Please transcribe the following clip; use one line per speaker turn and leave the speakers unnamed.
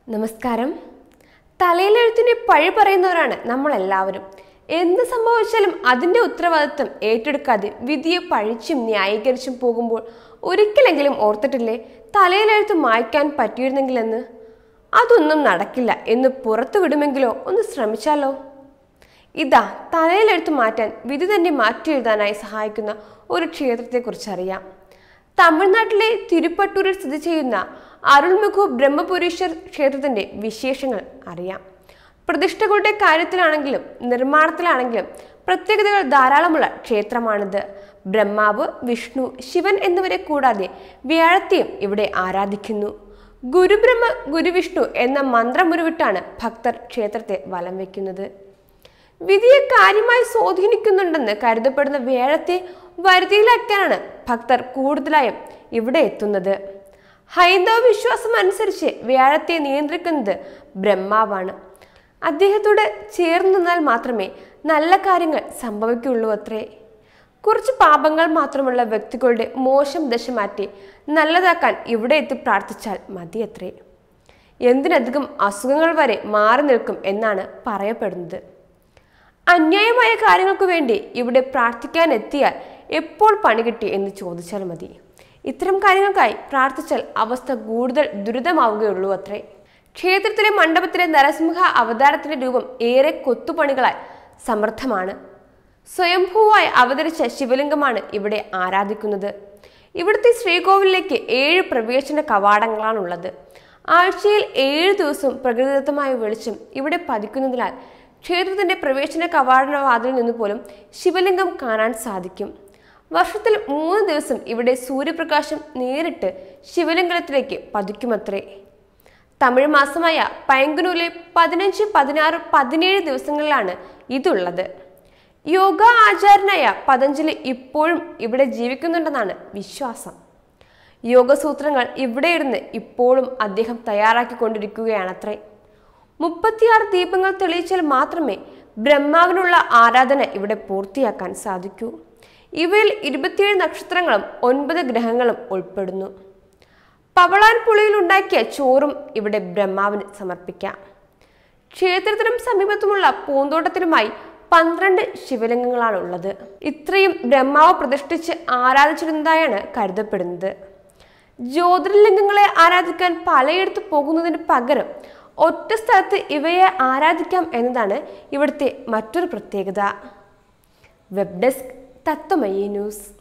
നമസ്കാരം തലയിലെഴുത്തിനെ പഴി പറയുന്നവരാണ് നമ്മളെല്ലാവരും എന്ത് സംഭവിച്ചാലും അതിൻ്റെ ഉത്തരവാദിത്വം ഏറ്റെടുക്കാതെ വിധിയെ പഴിച്ചും ന്യായീകരിച്ചും പോകുമ്പോൾ ഒരിക്കലെങ്കിലും ഓർത്തിട്ടില്ലേ തലയിലെഴുത്ത് മായ്ക്കാൻ പറ്റിയിരുന്നെങ്കിലെന്ന് അതൊന്നും നടക്കില്ല എന്ന് പുറത്തു വിടുമെങ്കിലോ ഒന്ന് ശ്രമിച്ചാലോ ഇതാ തലയിലെഴുത്ത് മാറ്റാൻ വിധി തന്നെ മാറ്റി എഴുതാനായി സഹായിക്കുന്ന ഒരു ക്ഷേത്രത്തെക്കുറിച്ച് അറിയാം തമിഴ്നാട്ടിലെ തിരുപ്പട്ടൂരിൽ സ്ഥിതി ചെയ്യുന്ന അരുൾമുഖു ബ്രഹ്മപുരീശ്വർ ക്ഷേത്രത്തിന്റെ വിശേഷങ്ങൾ അറിയാം പ്രതിഷ്ഠകളുടെ കാര്യത്തിലാണെങ്കിലും നിർമ്മാണത്തിലാണെങ്കിലും പ്രത്യേകതകൾ ധാരാളമുള്ള ക്ഷേത്രമാണിത് ബ്രഹ്മാവ് വിഷ്ണു ശിവൻ എന്നിവരെ കൂടാതെ വ്യാഴത്തെയും ഇവിടെ ആരാധിക്കുന്നു ഗുരുബ്രഹ്മ ഗുരുവിഷ്ണു എന്ന മന്ത്രമുരുവിട്ടാണ് ഭക്തർ ക്ഷേത്രത്തെ വലം വയ്ക്കുന്നത് വിധിയെ കാര്യമായി സ്വാധീനിക്കുന്നുണ്ടെന്ന് കരുതപ്പെടുന്ന വേഴത്തെ വരുതിയിലാക്കാനാണ് ഭക്തർ കൂടുതലായും ഇവിടെ എത്തുന്നത് ഹൈന്ദവ വിശ്വാസം അനുസരിച്ച് വ്യാഴത്തെ നിയന്ത്രിക്കുന്നത് ബ്രഹ്മാവാണ് അദ്ദേഹത്തോട് ചേർന്ന് നിന്നാൽ മാത്രമേ നല്ല കാര്യങ്ങൾ സംഭവിക്കുള്ളൂ അത്രേ കുറച്ച് പാപങ്ങൾ മാത്രമുള്ള വ്യക്തികളുടെ മോശം ദശ മാറ്റി നല്ലതാക്കാൻ ഇവിടെ എത്തി പ്രാർത്ഥിച്ചാൽ മതിയത്രേ എന്തിനധികം അസുഖങ്ങൾ വരെ മാറി നിൽക്കും എന്നാണ് പറയപ്പെടുന്നത് അന്യായമായ കാര്യങ്ങൾക്ക് വേണ്ടി ഇവിടെ പ്രാർത്ഥിക്കാൻ എത്തിയാൽ എപ്പോൾ പണി കിട്ടി എന്ന് ചോദിച്ചാൽ മതി ഇത്തരം കാര്യങ്ങൾക്കായി പ്രാർത്ഥിച്ചാൽ അവസ്ഥ കൂടുതൽ ദുരിതമാവുകയുള്ളൂ അത്രേ ക്ഷേത്രത്തിലെ മണ്ഡപത്തിലെ നരസിംഹ അവതാരത്തിന്റെ രൂപം ഏറെ കൊത്തുപണികളായി സമർത്ഥമാണ് സ്വയംഭൂവായി അവതരിച്ച ശിവലിംഗമാണ് ഇവിടെ ആരാധിക്കുന്നത് ഇവിടുത്തെ ശ്രീകോവിലേക്ക് ഏഴ് പ്രവേശന കവാടങ്ങളാണുള്ളത് ആഴ്ചയിൽ ഏഴ് ദിവസവും പ്രകൃതിദത്തമായ വെളിച്ചം ഇവിടെ പതിക്കുന്നതിനാൽ ക്ഷേത്രത്തിന്റെ പ്രവേശന കവാടവാതിൽ നിന്ന് പോലും ശിവലിംഗം കാണാൻ സാധിക്കും വർഷത്തിൽ മൂന്ന് ദിവസം ഇവിടെ സൂര്യപ്രകാശം നേരിട്ട് ശിവലിംഗത്തിലേക്ക് പതിക്കുമത്രേ തമിഴ് മാസമായ പൈങ്കുനൂരിലെ പതിനഞ്ച് പതിനാറ് പതിനേഴ് ദിവസങ്ങളിലാണ് ഇതുള്ളത് യോഗ ആചാര്യനായ പതഞ്ജലി ഇപ്പോഴും ഇവിടെ ജീവിക്കുന്നുണ്ടെന്നാണ് വിശ്വാസം യോഗസൂത്രങ്ങൾ ഇവിടെ ഇരുന്ന് ഇപ്പോഴും അദ്ദേഹം തയ്യാറാക്കിക്കൊണ്ടിരിക്കുകയാണത്രേ മുപ്പത്തിയാറ് ദീപങ്ങൾ തെളിയിച്ചാൽ മാത്രമേ ബ്രഹ്മാവിനുള്ള ആരാധന ഇവിടെ പൂർത്തിയാക്കാൻ സാധിക്കൂ ഇവയിൽ ഇരുപത്തിയേഴ് നക്ഷത്രങ്ങളും ഒൻപത് ഗ്രഹങ്ങളും ഉൾപ്പെടുന്നു പവളാൻ പുളിയിൽ ഉണ്ടാക്കിയ ചോറും ഇവിടെ ബ്രഹ്മാവിന് സമർപ്പിക്കാം ക്ഷേത്രത്തിനും സമീപത്തുമുള്ള പൂന്തോട്ടത്തിനുമായി പന്ത്രണ്ട് ശിവലിംഗങ്ങളാണ് ഉള്ളത് ഇത്രയും ബ്രഹ്മാവ് പ്രതിഷ്ഠിച്ച് ആരാധിച്ചിരുന്നതായാണ് കരുതപ്പെടുന്നത് ജ്യോതിർലിംഗങ്ങളെ ആരാധിക്കാൻ പലയിടത്ത് പോകുന്നതിന് പകരം ഒറ്റ സ്ഥലത്ത് ഇവയെ ആരാധിക്കാം എന്നതാണ് ഇവിടുത്തെ മറ്റൊരു പ്രത്യേകത വെബ് ഡെസ്ക് തത്വമയി ന്യൂസ്